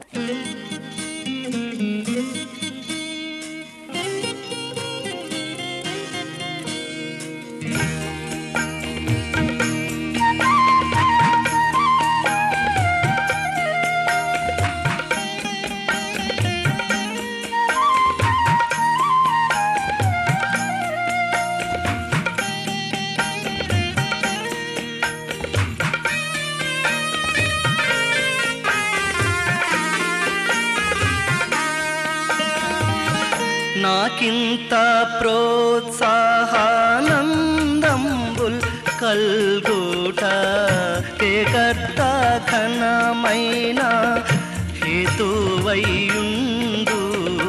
నాకింత ప్రోత్సాహానందంబుల్ కల్గుట కేకర్త ఘనమైన హేతువైయుండు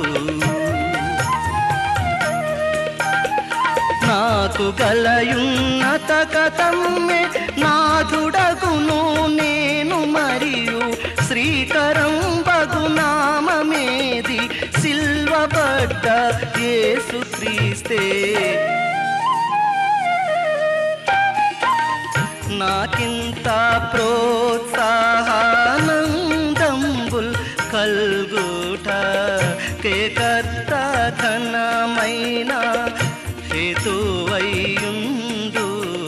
నాకు గలయున్నత కథమ్మె నాథుడగును నేను మరియు శ్రీకరం బగునామమేది సిల్వబడ్డ యేసుక్రీస్తే నాకింత ప్రోత్సాహానందంబుల్ కల్గుట కేకర్త ఘనమైన హేతువైయుండు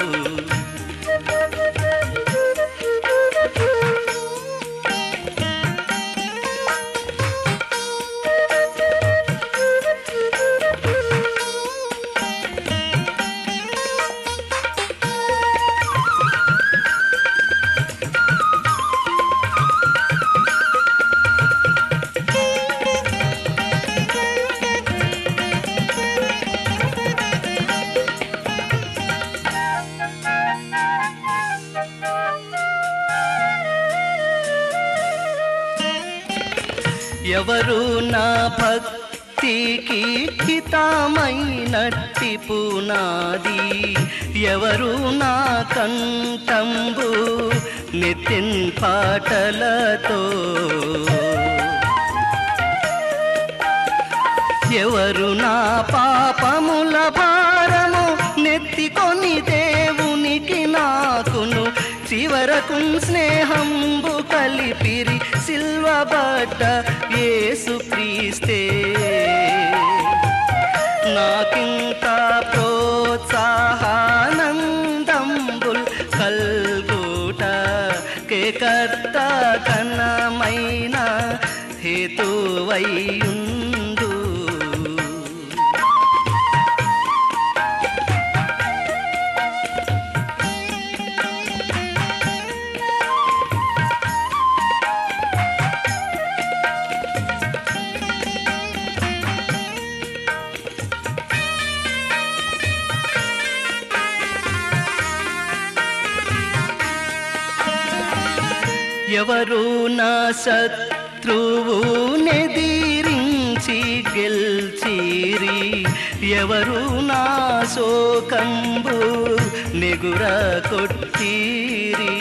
ఎవరు నా భక్తికి హితమైనట్టి పునాది ఎవరు నా కంఠంబు నితిన్ పాటలతో ఎవరు నా పాపముల భారము నెత్తికొని దేవునికి నాకును చివరకు స్నేహంబు కలిపిరి సిల్వబడ్డ యేసు క్రీస్తే నాకింత ప్రోత్సాహానందంబుల్ కల్గుట కేకర్త కనమైన హేతువైయుండు ఎవరు నా శత్రువు నెదిరించి గెల్చిరి ఎవరు నా శోకంబు నెగుర కొట్టిరి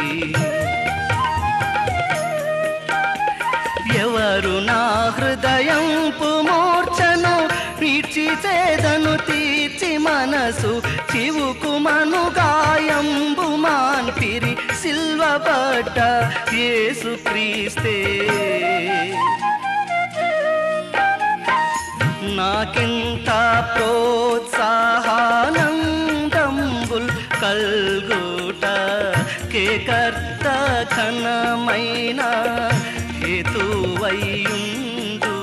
ఎవరు నా హృదయంపు మూర్ఛను విడిచి చేదను తీర్చి మనసు చివుకు మను గాయంబు మాన్పిరి సిల్వబడ్డ యేసు క్రీస్తే నాకింత ప్రోత్సాహానందంబుల్ కల్గుట కేకర్త ఘనమైన హేతువైయుండు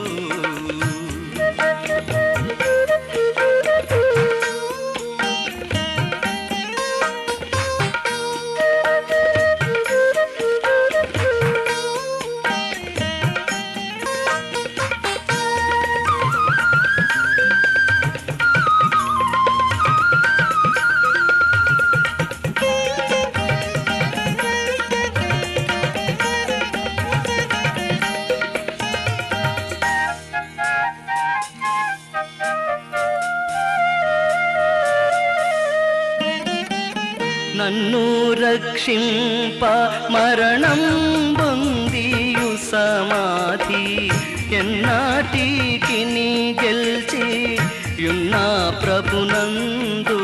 నన్ను రక్షింప మరణం బొందియు సమాధి ఎన్నాటికి నీ గెలిచి యున్న ప్రభునందు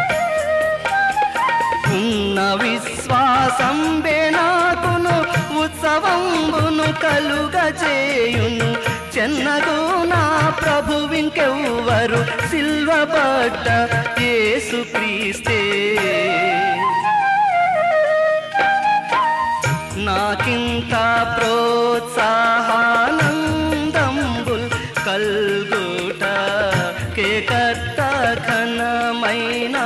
ఉన్న విశ్వాసం నాకును ప్రభవంబును కలుగజేయును చెన్నగు నా ప్రభువింకెవ్వరు సిల్వబడ్డ యేసు క్రీస్తే నాకింత ప్రోత్సాహానందంబుల్ కల్గుట కేకర్త ఘనమైన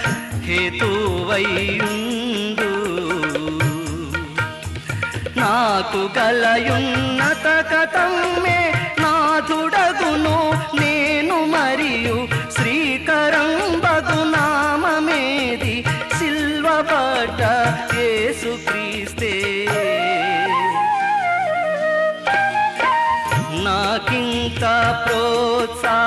హేతువైయుందు నాకు గలయున్నత కథమ్మే నాథుడగును నేను మరియు శ్రీకరం బగు నామమేది సిల్వబడ్డ యేసు క్రీస్తే నాకింత ప్రోత్సాహ